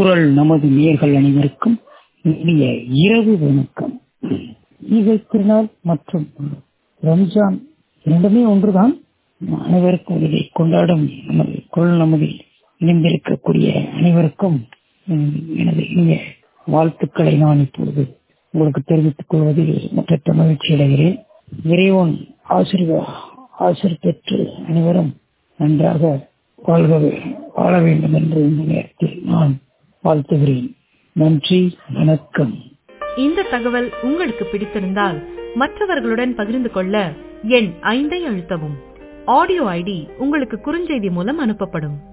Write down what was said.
குரல் நமது நேர்கள் அனைவருக்கும் இனிய இரவு வணக்கம் ஈகை திருநாள் மற்றும் ரம்ஜான் இரண்டுமே ஒன்றுதான் அனைவருக்கும் இதை கொண்டாடும் நமது குரல் நமதில் இணைந்திருக்கக்கூடிய அனைவருக்கும் உம், எனது இனிய வாழ்த்துக்களை நான் இப்பொழுது உங்களுக்கு தெரிவித்துக் கொள்வதில் மற்ற மகிழ்ச்சி அடைகிறேன் இறைவன் ஆசிர்வா ஆசிர் பெற்று அனைவரும் நன்றாக வாழ்க வாழ வேண்டும் என்று இந்த நேரத்தில் நான் வாழ்த்துகிறேன் நன்றி வணக்கம் இந்த தகவல் உங்களுக்கு பிடித்திருந்தால் மற்றவர்களுடன் பகிர்ந்து கொள்ள எண் ஐந்தை அழுத்தவும் ஆடியோ ஐடி உங்களுக்கு குறுஞ்செய்தி மூலம் அனுப்பப்படும்